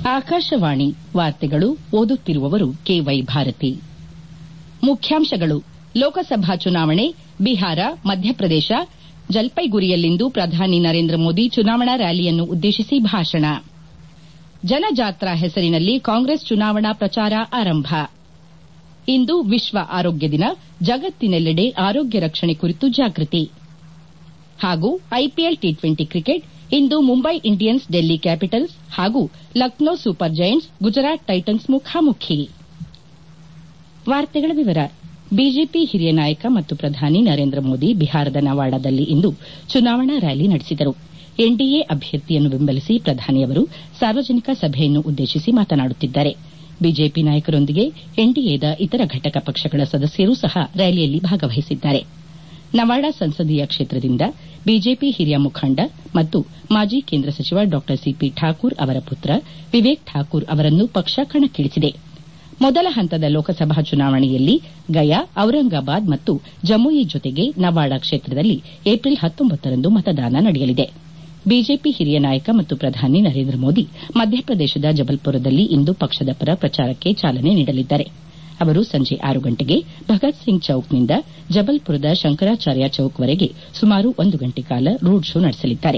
ಆಕಾಶವಾಣಿ ವಾರ್ತೆಗಳು ಓದುತ್ತಿರುವವರು ಕೆವೈ ಭಾರತಿ ಮುಖ್ಯಾಂಶಗಳು ಲೋಕಸಭಾ ಚುನಾವಣೆ ಬಿಹಾರ ಮಧ್ಯಪ್ರದೇಶ ಜಲ್ಪೈಗುರಿಯಲ್ಲಿಂದು ಪ್ರಧಾನಿ ನರೇಂದ್ರ ಮೋದಿ ಚುನಾವಣಾ ರ್ಯಾಲಿಯನ್ನು ಉದ್ದೇಶಿಸಿ ಭಾಷಣ ಜನಜಾತ್ರಾ ಹೆಸರಿನಲ್ಲಿ ಕಾಂಗ್ರೆಸ್ ಚುನಾವಣಾ ಪ್ರಚಾರ ಆರಂಭ ಇಂದು ವಿಶ್ವ ಆರೋಗ್ಯ ದಿನ ಜಗತ್ತಿನೆಲ್ಲೆಡೆ ಆರೋಗ್ಯ ರಕ್ಷಣೆ ಕುರಿತು ಜಾಗೃತಿ ಹಾಗೂ ಐಪಿಎಲ್ ಟಿ ಟ್ವೆಂಟಿ ಕ್ರಿಕೆಟ್ ಇಂದು ಮುಂಬೈ ಇಂಡಿಯನ್ಸ್ ಡೆಲ್ಲಿ ಕ್ಯಾಪಿಟಲ್ಸ್ ಹಾಗೂ Lucknow Super Giants Gujarat Titans ಮುಖಾಮುಖಿ ಬಿಜೆಪಿ ಹಿರಿಯ ನಾಯಕ ಮತ್ತು ಪ್ರಧಾನಿ ನರೇಂದ್ರ ಮೋದಿ ಬಿಹಾರದ ನವಾಡಾದಲ್ಲಿ ಇಂದು ಚುನಾವಣಾ ರ್ಯಾಲಿ ನಡೆಸಿದರು ಎನ್ಡಿಎ ಅಭ್ಯರ್ಥಿಯನ್ನು ಬೆಂಬಲಿಸಿ ಪ್ರಧಾನಿಯವರು ಸಾರ್ವಜನಿಕ ಸಭೆಯನ್ನು ಉದ್ದೇಶಿಸಿ ಮಾತನಾಡುತ್ತಿದ್ದಾರೆ ಬಿಜೆಪಿ ನಾಯಕರೊಂದಿಗೆ ಎನ್ಡಿಎದ ಇತರ ಘಟಕ ಪಕ್ಷಗಳ ಸದಸ್ಯರೂ ಸಹ ರ್ಯಾಲಿಯಲ್ಲಿ ಭಾಗವಹಿಸಿದ್ದಾರೆ ನವಾಡಾ ಸಂಸದೀಯ ಕ್ಷೇತ್ರದಿಂದ ಬಿಜೆಪಿ ಹಿರಿಯ ಮುಖಂಡ ಮತ್ತು ಮಾಜಿ ಕೇಂದ್ರ ಸಚಿವ ಡಾ ಸಿಪಿ ಠಾಕೂರ್ ಅವರ ಪುತ್ರ ವಿವೇಕ್ ಠಾಕೂರ್ ಅವರನ್ನು ಪಕ್ಷ ಕಣಕ್ಕಿಳಿಸಿದೆ ಮೊದಲ ಹಂತದ ಲೋಕಸಭಾ ಚುನಾವಣೆಯಲ್ಲಿ ಗಯಾ ಔರಂಗಾಬಾದ್ ಮತ್ತು ಜಮುಯಿ ಜೊತೆಗೆ ನವಾಡಾ ಕ್ಷೇತ್ರದಲ್ಲಿ ಏಪ್ರಿಲ್ ಹತ್ತೊಂಬತ್ತರಂದು ಮತದಾನ ನಡೆಯಲಿದೆ ಬಿಜೆಪಿ ಹಿರಿಯ ನಾಯಕ ಮತ್ತು ಪ್ರಧಾನಿ ನರೇಂದ್ರ ಮೋದಿ ಮಧ್ಯಪ್ರದೇಶದ ಜಬಲ್ಪುರದಲ್ಲಿ ಇಂದು ಪಕ್ಷದ ಪರ ಪ್ರಚಾರಕ್ಕೆ ಚಾಲನೆ ನೀಡಲಿದ್ದಾರೆ ಅವರು ಸಂಜೆ ಆರು ಗಂಟೆಗೆ ಭಗತ್ ಸಿಂಗ್ ಚೌಕ್ನಿಂದ ಜಬಲ್ಪುರದ ಶಂಕರಾಚಾರ್ಯ ಚೌಕ್ವರೆಗೆ ಸುಮಾರು ಒಂದು ಗಂಟೆ ಕಾಲ ರೋಡ್ ಶೋ ನಡೆಸಲಿದ್ದಾರೆ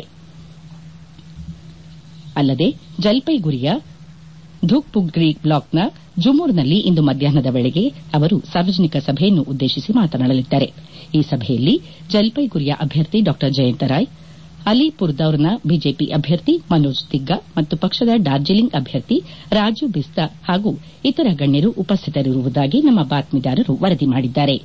ಅಲ್ಲದೆ ಜಲ್ಪೈಗುರಿಯ ಧುಕ್ಪುಗ್ರಿ ಬ್ಲಾಕ್ನ ಜುಮೂರ್ನಲ್ಲಿ ಇಂದು ಮಧ್ಯಾಹ್ನದ ವೇಳೆಗೆ ಅವರು ಸಾರ್ವಜನಿಕ ಸಭೆಯನ್ನು ಉದ್ದೇಶಿಸಿ ಮಾತನಾಡಲಿದ್ದಾರೆ ಈ ಸಭೆಯಲ್ಲಿ ಜಲ್ಪೈಗುರಿಯ ಅಭ್ಯರ್ಥಿ ಡಾ ಜಯಂತ ರಾಯ್ ಅಲಿಪುರ್ದೌರ್ನ ಬಿಜೆಪಿ ಅಭ್ಯರ್ಥಿ ಮನೋಜ್ ತಿಗ್ಗಾ ಮತ್ತು ಪಕ್ಷದ ಡಾರ್ಜಿಲಿಂಗ್ ಅಭ್ಯರ್ಥಿ ರಾಜು ಬಿಸ್ತಾ ಹಾಗೂ ಇತರ ಗಣ್ಯರು ಉಪಸ್ಥಿತರಿರುವುದಾಗಿ ನಮ್ಮ ಬಾತ್ಮೀದಾರರು ವರದಿ ಮಾಡಿದ್ದಾರೆ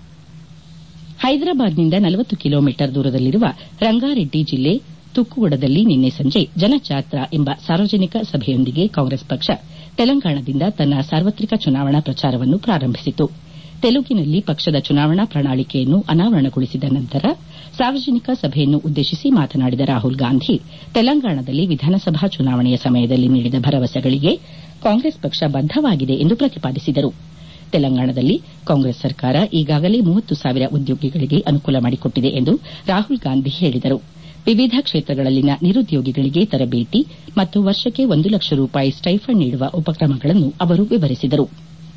ಹೈದರಾಬಾದ್ನಿಂದ ನಲವತ್ತು ಕಿಲೋಮೀಟರ್ ದೂರದಲ್ಲಿರುವ ರಂಗಾರೆಡ್ಡಿ ಜಿಲ್ಲೆ ತುಕ್ಕುಗೂಡದಲ್ಲಿ ನಿನ್ನೆ ಸಂಜೆ ಜನಜಾತ್ರಾ ಎಂಬ ಸಾರ್ವಜನಿಕ ಸಭೆಯೊಂದಿಗೆ ಕಾಂಗ್ರೆಸ್ ಪಕ್ಷ ತೆಲಂಗಾಣದಿಂದ ತನ್ನ ಸಾರ್ವತ್ರಿಕ ಚುನಾವಣಾ ಪ್ರಚಾರವನ್ನು ಪ್ರಾರಂಭಿಸಿತು ತೆಲುಗಿನಲ್ಲಿ ಪಕ್ಷದ ಚುನಾವಣಾ ಪ್ರಣಾಳಿಕೆಯನ್ನು ಅನಾವರಣಗೊಳಿಸಿದ ನಂತರ ಸಾರ್ವಜನಿಕ ಸಭೆಯನ್ನು ಉದ್ದೇಶಿಸಿ ಮಾತನಾಡಿದ ರಾಹುಲ್ ಗಾಂಧಿ ತೆಲಂಗಾಣದಲ್ಲಿ ವಿಧಾನಸಭಾ ಚುನಾವಣೆಯ ಸಮಯದಲ್ಲಿ ನೀಡಿದ ಭರವಸೆಗಳಿಗೆ ಕಾಂಗ್ರೆಸ್ ಪಕ್ಷ ಬದ್ದವಾಗಿದೆ ಎಂದು ಪ್ರತಿಪಾದಿಸಿದರು ತೆಲಂಗಾಣದಲ್ಲಿ ಕಾಂಗ್ರೆಸ್ ಸರ್ಕಾರ ಈಗಾಗಲೇ ಮೂವತ್ತು ಸಾವಿರ ಉದ್ಯೋಗಿಗಳಿಗೆ ಅನುಕೂಲ ಮಾಡಿಕೊಟ್ಟಿದೆ ಎಂದು ರಾಹುಲ್ ಗಾಂಧಿ ಹೇಳಿದರು ವಿವಿಧ ಕ್ಷೇತ್ರಗಳಲ್ಲಿನ ನಿರುದ್ಯೋಗಿಗಳಿಗೆ ತರಬೇತಿ ಮತ್ತು ವರ್ಷಕ್ಕೆ ಒಂದು ಲಕ್ಷ ರೂಪಾಯಿ ಸ್ಟೈಫಂಡ್ ನೀಡುವ ಉಪಕ್ರಮಗಳನ್ನು ಅವರು ವಿವರಿಸಿದರು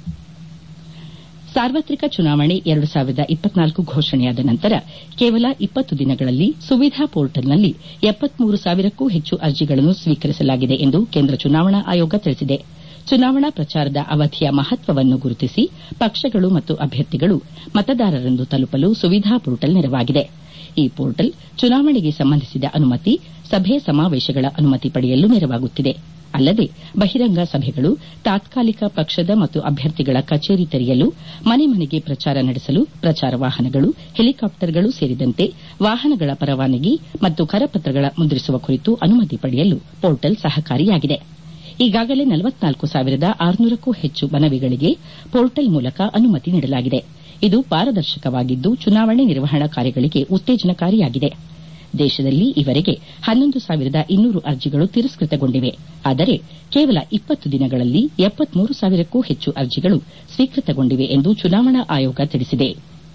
ಸಾರ್ವತ್ರಿಕ ಚುನಾವಣೆ ಎರಡು ಸಾವಿರದ ಇಪ್ಪತ್ನಾಲ್ಕು ಘೋಷಣೆಯಾದ ನಂತರ ಕೇವಲ ಇಪ್ಪತ್ತು ದಿನಗಳಲ್ಲಿ ಸುವಿಧಾ ಪೋರ್ಟಲ್ನಲ್ಲಿ ಎಪ್ಪತ್ಮೂರು ಸಾವಿರಕ್ಕೂ ಹೆಚ್ಚು ಅರ್ಜಿಗಳನ್ನು ಸ್ವೀಕರಿಸಲಾಗಿದೆ ಎಂದು ಕೇಂದ್ರ ಚುನಾವಣಾ ಆಯೋಗ ತಿಳಿಸಿದೆ ಚುನಾವಣಾ ಪ್ರಚಾರದ ಅವಧಿಯ ಮಹತ್ವವನ್ನು ಗುರುತಿಸಿ ಪಕ್ಷಗಳು ಮತ್ತು ಅಭ್ಯರ್ಥಿಗಳು ಮತದಾರರನ್ನು ತಲುಪಲು ಸುವಿಧಾ ಪೋರ್ಟಲ್ ನೆರವಾಗಿದೆ ಈ ಪೋರ್ಟಲ್ ಚುನಾವಣೆಗೆ ಸಂಬಂಧಿಸಿದ ಅನುಮತಿ ಸಭೆ ಸಮಾವೇಶಗಳ ಅನುಮತಿ ಪಡೆಯಲು ನೆರವಾಗುತ್ತಿದೆ ಅಲ್ಲದೆ ಬಹಿರಂಗ ಸಭೆಗಳು ತಾತ್ಕಾಲಿಕ ಪಕ್ಷದ ಮತ್ತು ಅಭ್ಯರ್ಥಿಗಳ ಕಚೇರಿ ತೆರೆಯಲು ಮನೆ ಮನೆಗೆ ಪ್ರಚಾರ ನಡೆಸಲು ಪ್ರಚಾರ ವಾಹನಗಳು ಹೆಲಿಕಾಪ್ಟರ್ಗಳು ಸೇರಿದಂತೆ ವಾಹನಗಳ ಪರವಾನಗಿ ಮತ್ತು ಕರಪತ್ರಗಳ ಮುದ್ರಿಸುವ ಕುರಿತು ಅನುಮತಿ ಪಡೆಯಲು ಪೋರ್ಟಲ್ ಸಹಕಾರಿಯಾಗಿದೆ ಈಗಾಗಲೇ ನಲವತ್ನಾಲ್ಕು ಸಾವಿರದ ಆರುನೂರಕ್ಕೂ ಹೆಚ್ಚು ಮನವಿಗಳಿಗೆ ಪೋರ್ಟಲ್ ಮೂಲಕ ಅನುಮತಿ ನೀಡಲಾಗಿದೆ ಇದು ಪಾರದರ್ಶಕವಾಗಿದ್ದು ಚುನಾವಣೆ ನಿರ್ವಹಣಾ ಕಾರ್ಯಗಳಿಗೆ ಉತ್ತೇಜನಕಾರಿಯಾಗಿದೆ ದೇಶದಲ್ಲಿ ಈವರೆಗೆ ಹನ್ನೊಂದು ಸಾವಿರದ ಇನ್ನೂರು ಅರ್ಜಿಗಳು ತಿರಸ್ಕೃತಗೊಂಡಿವೆ ಆದರೆ ಕೇವಲ ಇಪ್ಪತ್ತು ದಿನಗಳಲ್ಲಿ ಎಪ್ಪತ್ಮೂರು ಸಾವಿರಕ್ಕೂ ಹೆಚ್ಚು ಅರ್ಜಿಗಳು ಸ್ವೀಕೃತಗೊಂಡಿವೆ ಎಂದು ಚುನಾವಣಾ ಆಯೋಗ ತಿಳಿಸಿದೆ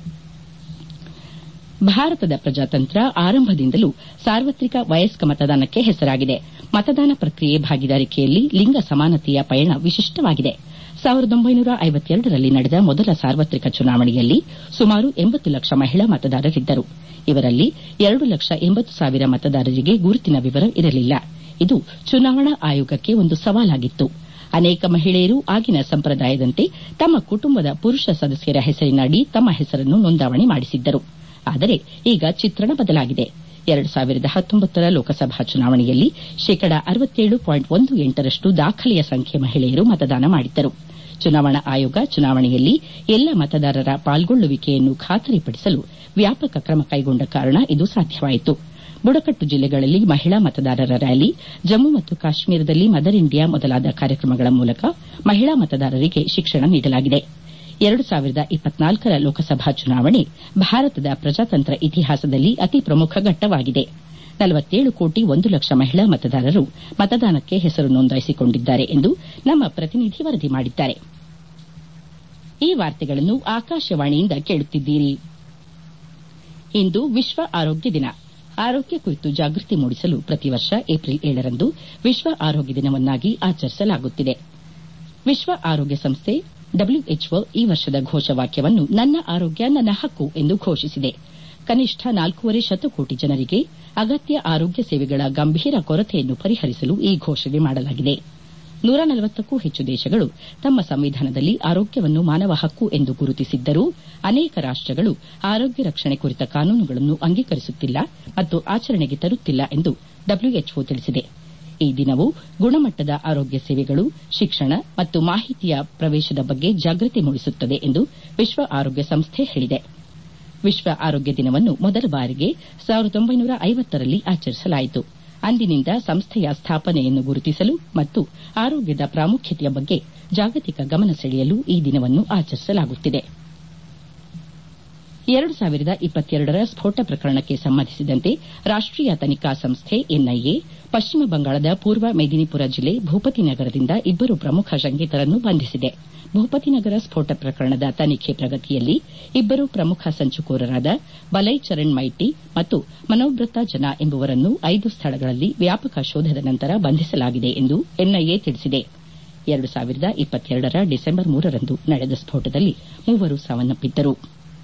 ಭಾರತದ ಪ್ರಜಾತಂತ್ರ ಆರಂಭದಿಂದಲೂ ಸಾರ್ವತ್ರಿಕ ವಯಸ್ಕ ಮತದಾನಕ್ಕೆ ಹೆಸರಾಗಿದೆ ಮತದಾನ ಪ್ರಕ್ರಿಯೆ ಭಾಗಿದಾರಿಕೆಯಲ್ಲಿ ಲಿಂಗ ಸಮಾನತೆಯ ಪಯಣ ವಿಶಿಷ್ಟವಾಗಿದೆ ಸಾವಿರದ ಒಂಬೈನೂರ ಐವತ್ತೆರಡರಲ್ಲಿ ನಡೆದ ಮೊದಲ ಸಾರ್ವತ್ರಿಕ ಚುನಾವಣೆಯಲ್ಲಿ ಸುಮಾರು ಎಂಬತ್ತು ಲಕ್ಷ ಮಹಿಳಾ ಮತದಾರರಿದ್ದರು ಇವರಲ್ಲಿ ಎರಡು ಲಕ್ಷ ಎಂಬತ್ತು ಸಾವಿರ ಮತದಾರರಿಗೆ ಗುರುತಿನ ವಿವರ ಇರಲಿಲ್ಲ ಇದು ಚುನಾವಣಾ ಆಯೋಗಕ್ಕೆ ಒಂದು ಸವಾಲಾಗಿತ್ತು ಅನೇಕ ಮಹಿಳೆಯರು ಆಗಿನ ಸಂಪ್ರದಾಯದಂತೆ ತಮ್ಮ ಕುಟುಂಬದ ಪುರುಷ ಸದಸ್ಯರ ಹೆಸರಿನಡಿ ತಮ್ಮ ಹೆಸರನ್ನು ನೋಂದಾವಣಿ ಮಾಡಿಸಿದ್ದರು ಆದರೆ ಈಗ ಚಿತ್ರಣ ಬದಲಾಗಿದೆ ಎರಡು ಸಾವಿರದ ಹತ್ತೊಂಬತ್ತರ ಲೋಕಸಭಾ ಚುನಾವಣೆಯಲ್ಲಿ ಶೇಕಡ ಅರವತ್ತೇಳು ಪಾಯಿಂಟ್ ಒಂದು ಎಂಟರಷ್ಟು ದಾಖಲೆಯ ಸಂಖ್ಯೆ ಮಹಿಳೆಯರು ಮತದಾನ ಮಾಡಿದ್ದರು ಚುನಾವಣಾ ಆಯೋಗ ಚುನಾವಣೆಯಲ್ಲಿ ಎಲ್ಲ ಮತದಾರರ ಪಾಲ್ಗೊಳ್ಳುವಿಕೆಯನ್ನು ಖಾತರಿಪಡಿಸಲು ವ್ಯಾಪಕ ಕ್ರಮ ಕೈಗೊಂಡ ಕಾರಣ ಇದು ಸಾಧ್ಯವಾಯಿತು ಬುಡಕಟ್ಟು ಜಿಲ್ಲೆಗಳಲ್ಲಿ ಮಹಿಳಾ ಮತದಾರರ ರ್ಯಾಲಿ ಜಮ್ಮು ಮತ್ತು ಕಾಶ್ಮೀರದಲ್ಲಿ ಮದರ್ ಇಂಡಿಯಾ ಮೊದಲಾದ ಕಾರ್ಯಕ್ರಮಗಳ ಮೂಲಕ ಮಹಿಳಾ ಮತದಾರರಿಗೆ ಶಿಕ್ಷಣ ನೀಡಲಾಗಿದೆ ಎರಡು ಸಾವಿರದ ಇಪ್ಪತ್ನಾಲ್ಕರ ಲೋಕಸಭಾ ಚುನಾವಣೆ ಭಾರತದ ಪ್ರಜಾತಂತ್ರ ಇತಿಹಾಸದಲ್ಲಿ ಅತಿ ಪ್ರಮುಖ ಘಟ್ಟವಾಗಿದೆ ನಲವತ್ತೇಳು ಕೋಟಿ ಒಂದು ಲಕ್ಷ ಮಹಿಳಾ ಮತದಾರರು ಮತದಾನಕ್ಕೆ ಹೆಸರು ನೋಂದಾಯಿಸಿಕೊಂಡಿದ್ದಾರೆ ಎಂದು ನಮ್ಮ ಪ್ರತಿನಿಧಿ ವರದಿ ಮಾಡಿದ್ದಾರೆ ಈ ವಾರ್ತೆಗಳನ್ನು ಆಕಾಶವಾಣಿಯಿಂದ ಕೇಳುತ್ತಿದ್ದೀರಿ ಇಂದು ವಿಶ್ವ ಆರೋಗ್ಯ ದಿನ ಆರೋಗ್ಯ ಕುರಿತು ಜಾಗೃತಿ ಮೂಡಿಸಲು ಪ್ರತಿ ವರ್ಷ ಏಪ್ರಿಲ್ ಏಳರಂದು ವಿಶ್ವ ಆರೋಗ್ಯ ದಿನವನ್ನಾಗಿ ಆಚರಿಸಲಾಗುತ್ತಿದೆ ವಿಶ್ವ ಆರೋಗ್ಯ ಸಂಸ್ಥೆ ಡಬ್ಲ್ಯೂಎಚ್ಒ ಈ ವರ್ಷದ ಘೋಷವಾಕ್ಯವನ್ನು ನನ್ನ ಆರೋಗ್ಯ ನನ್ನ ಹಕ್ಕು ಎಂದು ಘೋಷಿಸಿದೆ ಕನಿಷ್ಠ ನಾಲ್ಕೂವರೆ ಶತಕೋಟಿ ಜನರಿಗೆ ಅಗತ್ಯ ಆರೋಗ್ಯ ಸೇವೆಗಳ ಗಂಭೀರ ಕೊರತೆಯನ್ನು ಪರಿಹರಿಸಲು ಈ ಘೋಷಣೆ ಮಾಡಲಾಗಿದೆ ನೂರ ನಲವತ್ತಕ್ಕೂ ಹೆಚ್ಚು ದೇಶಗಳು ತಮ್ಮ ಸಂವಿಧಾನದಲ್ಲಿ ಆರೋಗ್ಯವನ್ನು ಮಾನವ ಹಕ್ಕು ಎಂದು ಗುರುತಿಸಿದ್ದರೂ ಅನೇಕ ರಾಷ್ಟಗಳು ಆರೋಗ್ಯ ರಕ್ಷಣೆ ಕುರಿತ ಕಾನೂನುಗಳನ್ನು ಅಂಗೀಕರಿಸುತ್ತಿಲ್ಲ ಮತ್ತು ಆಚರಣೆಗೆ ತರುತ್ತಿಲ್ಲ ಎಂದು ಡಬ್ಲ್ಯೂಎಚ್ಒ ತಿಳಿಸಿದೆ ಈ ದಿನವು ಗುಣಮಟ್ಟದ ಆರೋಗ್ಯ ಸೇವೆಗಳು ಶಿಕ್ಷಣ ಮತ್ತು ಮಾಹಿತಿಯ ಪ್ರವೇಶದ ಬಗ್ಗೆ ಜಾಗೃತಿ ಮೂಡಿಸುತ್ತದೆ ಎಂದು ವಿಶ್ವ ಆರೋಗ್ಯ ಸಂಸ್ಥೆ ಹೇಳಿದೆ ವಿಶ್ವ ಆರೋಗ್ಯ ದಿನವನ್ನು ಮೊದಲ ಬಾರಿಗೆ ಸಾವಿರದ ಒಂಬೈನೂರ ಐವತ್ತರಲ್ಲಿ ಆಚರಿಸಲಾಯಿತು ಅಂದಿನಿಂದ ಸಂಸ್ಥೆಯ ಸ್ಥಾಪನೆಯನ್ನು ಗುರುತಿಸಲು ಮತ್ತು ಆರೋಗ್ಯದ ಪ್ರಾಮುಖ್ಯತೆಯ ಬಗ್ಗೆ ಜಾಗತಿಕ ಗಮನ ಸೆಳೆಯಲು ಈ ದಿನವನ್ನು ಆಚರಿಸಲಾಗುತ್ತಿದೆ ಎರಡು ಸಾವಿರದ ಇಪ್ಪತ್ತೆರಡರ ಸ್ಫೋಟ ಪ್ರಕರಣಕ್ಕೆ ಸಂಬಂಧಿಸಿದಂತೆ ರಾಷ್ಟೀಯ ತನಿಖಾ ಸಂಸ್ಥೆ ಎನ್ಐಎ ಪಶ್ಚಿಮ ಬಂಗಾಳದ ಪೂರ್ವ ಮೇದಿನಿಪುರ ಜಿಲ್ಲೆ ಭೂಪತಿನಗರದಿಂದ ಇಬ್ಬರು ಪ್ರಮುಖ ಶಂಕಿತರನ್ನು ಬಂಧಿಸಿದೆ ಭೂಪತಿನಗರ ಸ್ಫೋಟ ಪ್ರಕರಣದ ತನಿಖೆ ಪ್ರಗತಿಯಲ್ಲಿ ಇಬ್ಬರು ಪ್ರಮುಖ ಸಂಚುಕೋರರಾದ ಬಲೈ ಚರಣ್ ಮೈಟಿ ಮತ್ತು ಮನೋಬ್ರತ ಜನ ಎಂಬುವರನ್ನು ಐದು ಸ್ಥಳಗಳಲ್ಲಿ ವ್ಯಾಪಕ ಶೋಧದ ನಂತರ ಬಂಧಿಸಲಾಗಿದೆ ಎಂದು ಎನ್ಐಎ ತಿಳಿಸಿದೆ ಎರಡು ಸಾವಿರದ ಇಪ್ಪತ್ತೆರಡರ ಡಿಸೆಂಬರ್ ಮೂರರಂದು ನಡೆದ ಸ್ಫೋಟದಲ್ಲಿ ಮೂವರು ಸಾವನ್ನಪ್ಪಿದ್ದರು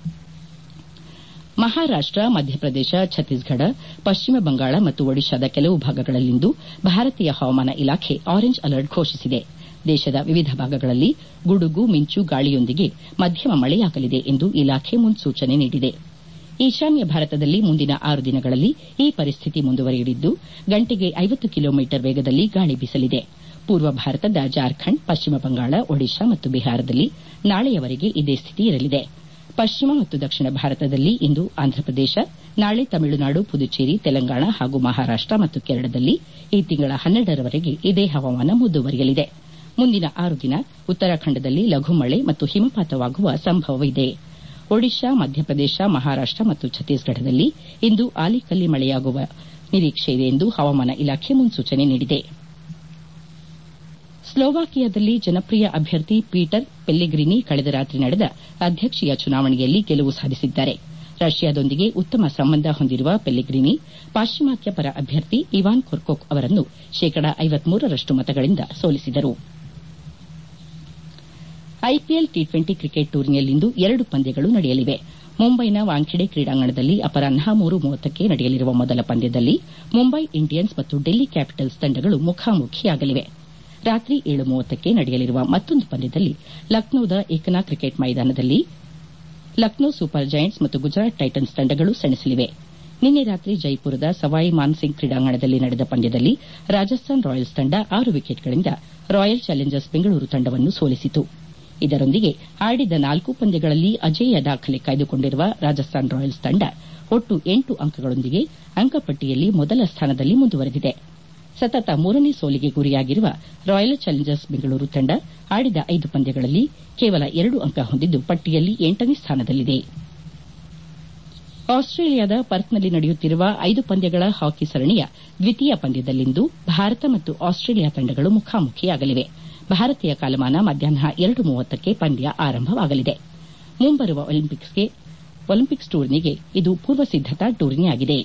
ಮಹಾರಾಷ್ಟ ಮಧ್ಯಪ್ರದೇಶ ಛತ್ತೀಸ್ಗಢ ಪಶ್ಚಿಮ ಬಂಗಾಳ ಮತ್ತು ಒಡಿಶಾದ ಕೆಲವು ಭಾಗಗಳಲ್ಲಿಂದು ಭಾರತೀಯ ಹವಾಮಾನ ಇಲಾಖೆ ಆರೆಂಜ್ ಅಲರ್ಟ್ ಘೋಷಿಸಿದೆ ದೇಶದ ವಿವಿಧ ಭಾಗಗಳಲ್ಲಿ ಗುಡುಗು ಮಿಂಚು ಗಾಳಿಯೊಂದಿಗೆ ಮಧ್ಯಮ ಮಳೆಯಾಗಲಿದೆ ಎಂದು ಇಲಾಖೆ ಮುನ್ಸೂಚನೆ ನೀಡಿದೆ ಈಶಾನ್ಯ ಭಾರತದಲ್ಲಿ ಮುಂದಿನ ಆರು ದಿನಗಳಲ್ಲಿ ಈ ಪರಿಸ್ಥಿತಿ ಮುಂದುವರಿಯಲಿದ್ದು ಗಂಟೆಗೆ ಐವತ್ತು ಕಿಲೋಮೀಟರ್ ವೇಗದಲ್ಲಿ ಗಾಳಿ ಬೀಸಲಿದೆ ಪೂರ್ವ ಭಾರತದ ಜಾರ್ಖಂಡ್ ಪಶ್ಚಿಮ ಬಂಗಾಳ ಒಡಿಶಾ ಮತ್ತು ಬಿಹಾರದಲ್ಲಿ ನಾಳೆಯವರೆಗೆ ಇದೇ ಸ್ಥಿತಿ ಇರಲಿದೆ ಪಶ್ಚಿಮ ಮತ್ತು ದಕ್ಷಿಣ ಭಾರತದಲ್ಲಿ ಇಂದು ಆಂಧ್ರಪ್ರದೇಶ ನಾಳೆ ತಮಿಳುನಾಡು ಪುದುಚೇರಿ ತೆಲಂಗಾಣ ಹಾಗೂ ಮಹಾರಾಷ್ಟ ಮತ್ತು ಕೇರಳದಲ್ಲಿ ಈ ತಿಂಗಳ ಹನ್ನೆರಡರವರೆಗೆ ಇದೇ ಹವಾಮಾನ ಮುಂದುವರಿಯಲಿದೆ ಮುಂದಿನ ಆರು ದಿನ ಉತ್ತರಾಖಂಡದಲ್ಲಿ ಲಘು ಮಳೆ ಮತ್ತು ಹಿಮಪಾತವಾಗುವ ಸಂಭವವಿದೆ ಒಡಿಶಾ ಮಧ್ಯಪ್ರದೇಶ ಮಹಾರಾಷ್ಟ ಮತ್ತು ಛತ್ತೀಸ್ಗಢದಲ್ಲಿ ಇಂದು ಆಲಿಕಲ್ಲಿ ಮಳೆಯಾಗುವ ನಿರೀಕ್ಷೆಯಿದೆ ಎಂದು ಹವಾಮಾನ ಇಲಾಖೆ ಮುನ್ಸೂಚನೆ ನೀಡಿದೆ ಸ್ಲೋವಾಕಿಯಾದಲ್ಲಿ ಜನಪ್ರಿಯ ಅಭ್ಯರ್ಥಿ ಪೀಟರ್ ಪೆಲ್ಲಿಗ್ರಿನಿ ಕಳೆದ ರಾತ್ರಿ ನಡೆದ ಅಧ್ಯಕ್ಷೀಯ ಚುನಾವಣೆಯಲ್ಲಿ ಗೆಲುವು ಸಾಧಿಸಿದ್ದಾರೆ ರಷ್ಯಾದೊಂದಿಗೆ ಉತ್ತಮ ಸಂಬಂಧ ಹೊಂದಿರುವ ಪೆಲ್ಲಿಗ್ರಿನಿ ಪಾಶ್ಚಿಮಾತ್ಯ ಪರ ಅಭ್ಯರ್ಥಿ ಇವಾನ್ ಕೊರ್ಕೊಕ್ ಅವರನ್ನು ಶೇಕಡಾ ಐವತ್ಮೂರರಷ್ಟು ಮತಗಳಿಂದ ಸೋಲಿಸಿದರು ಐಪಿಎಲ್ ಟಿ ಟ್ವೆಂಟಿ ಕ್ರಿಕೆಟ್ ಟೂರ್ನಿಯಲ್ಲಿಂದು ಎರಡು ಪಂದ್ಯಗಳು ನಡೆಯಲಿವೆ ಮುಂಬೈನ ವಾಂಖೆಡೆ ಕ್ರೀಡಾಂಗಣದಲ್ಲಿ ಅಪರಾಹ್ನ ಮೂರು ಮೂವತ್ತಕ್ಕೆ ನಡೆಯಲಿರುವ ಮೊದಲ ಪಂದ್ಯದಲ್ಲಿ ಮುಂಬೈ ಇಂಡಿಯನ್ಸ್ ಮತ್ತು ಡೆಲ್ಲಿ ಕ್ಯಾಪಿಟಲ್ಸ್ ತಂಡಗಳು ಮುಖಾಮುಖಿಯಾಗಲಿವೆ ರಾತ್ರಿ ಏಳು ಮೂವತ್ತಕ್ಕೆ ನಡೆಯಲಿರುವ ಮತ್ತೊಂದು ಪಂದ್ಯದಲ್ಲಿ ಲಕ್ನೋದ ಏಕನಾ ಕ್ರಿಕೆಟ್ ಮೈದಾನದಲ್ಲಿ ಲಕ್ನೋ ಸೂಪರ್ ಜೈಂಟ್ಸ್ ಮತ್ತು ಗುಜರಾತ್ ಟೈಟನ್ಸ್ ತಂಡಗಳು ಸೆಣಸಲಿವೆ ನಿನ್ನೆ ರಾತ್ರಿ ಜೈಪುರದ ಸವಾಯಿ ಮಾನ್ಸಿಂಗ್ ಕ್ರೀಡಾಂಗಣದಲ್ಲಿ ನಡೆದ ಪಂದ್ಯದಲ್ಲಿ ರಾಜಸ್ಥಾನ್ ರಾಯಲ್ಸ್ ತಂಡ ಆರು ವಿಕೆಟ್ಗಳಿಂದ ರಾಯಲ್ ಚಾಲೆಂಜರ್ಸ್ ಬೆಂಗಳೂರು ತಂಡವನ್ನು ಸೋಲಿಸಿತು ಇದರೊಂದಿಗೆ ಆಡಿದ ನಾಲ್ಕು ಪಂದ್ಯಗಳಲ್ಲಿ ಅಜೇಯ ದಾಖಲೆ ಕಾಯ್ದುಕೊಂಡಿರುವ ರಾಜಸ್ಥಾನ್ ರಾಯಲ್ಸ್ ತಂಡ ಒಟ್ಟು ಎಂಟು ಅಂಕಗಳೊಂದಿಗೆ ಅಂಕಪಟ್ಟಿಯಲ್ಲಿ ಮೊದಲ ಸ್ಥಾನದಲ್ಲಿ ಮುಂದುವರೆದಿದೆ ಸತತ ಮೂರನೇ ಸೋಲಿಗೆ ಗುರಿಯಾಗಿರುವ ರಾಯಲ್ ಚಾಲೆಂಜರ್ಸ್ ಬೆಂಗಳೂರು ತಂಡ ಆಡಿದ ಐದು ಪಂದ್ಯಗಳಲ್ಲಿ ಕೇವಲ ಎರಡು ಅಂಕ ಹೊಂದಿದ್ದು ಪಟ್ಟಿಯಲ್ಲಿ ಎಂಟನೇ ಸ್ಥಾನದಲ್ಲಿದೆ ಆಸ್ಟ್ರೇಲಿಯಾದ ಪರ್ತ್ನಲ್ಲಿ ನಡೆಯುತ್ತಿರುವ ಐದು ಪಂದ್ಯಗಳ ಹಾಕಿ ಸರಣಿಯ ದ್ವಿತೀಯ ಪಂದ್ಯದಲ್ಲಿಂದು ಭಾರತ ಮತ್ತು ಆಸ್ಟ್ರೇಲಿಯಾ ತಂಡಗಳು ಮುಖಾಮುಖಿಯಾಗಲಿವೆ ಭಾರತೀಯ ಕಾಲಮಾನ ಮಧ್ಯಾಹ್ನ ಎರಡು ಮೂವತ್ತಕ್ಕೆ ಪಂದ್ಯ ಆರಂಭವಾಗಲಿದೆ ಮುಂಬರುವ ಒಲಿಂಪಿಕ್ಸ್ ಟೂರ್ನಿಗೆ ಇದು ಪೂರ್ವ ಸಿದ್ದತಾ ಟೂರ್ನಿಯಾಗಿದೆ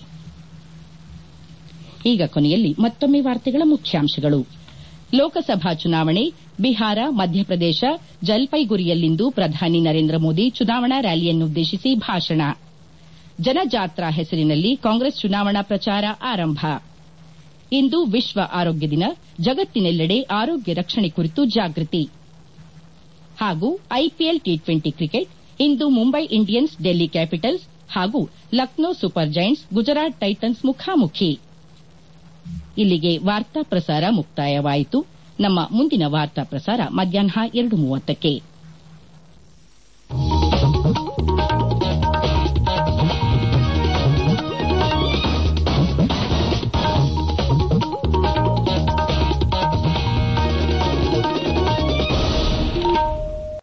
ಈಗ ಕೊನೆಯಲ್ಲಿ ಮತ್ತೊಮ್ಮೆ ವಾರ್ತೆಗಳ ಮುಖ್ಯಾಂಶಗಳು ಲೋಕಸಭಾ ಚುನಾವಣೆ ಬಿಹಾರ ಮಧ್ಯಪ್ರದೇಶ ಜಲ್ಪೈಗುರಿಯಲ್ಲಿಂದು ಪ್ರಧಾನಿ ನರೇಂದ್ರ ಮೋದಿ ಚುನಾವಣಾ ರ್ಯಾಲಿಯನ್ನುದ್ದೇಶಿಸಿ ಭಾಷಣ ಜನಜಾತ್ರಾ ಹೆಸರಿನಲ್ಲಿ ಕಾಂಗ್ರೆಸ್ ಚುನಾವಣಾ ಪ್ರಚಾರ ಆರಂಭ ಇಂದು ವಿಶ್ವ ಆರೋಗ್ಯ ದಿನ ಜಗತ್ತಿನೆಲ್ಲೆಡೆ ಆರೋಗ್ಯ ರಕ್ಷಣೆ ಕುರಿತು ಜಾಗೃತಿ ಹಾಗೂ ಐಪಿಎಲ್ ಟಿ ಟ್ವೆಂಟಿ ಕ್ರಿಕೆಟ್ ಇಂದು ಮುಂಬೈ ಇಂಡಿಯನ್ಸ್ ಡೆಲ್ಲಿ ಕ್ಯಾಪಿಟಲ್ಸ್ ಹಾಗೂ Lucknow Super Giants Gujarat Titans ಮುಖಾಮುಖಿ ಇಲ್ಲಿಗೆ ವಾರ್ತಾ ಪ್ರಸಾರ ಮುಕ್ತಾಯವಾಯಿತು ನಮ್ಮ ಮುಂದಿನ ವಾರ್ತಾ ಪ್ರಸಾರ ಮಧ್ಯಾಹ್ನ ಎರಡು ಮೂವತ್ತಕ್ಕೆ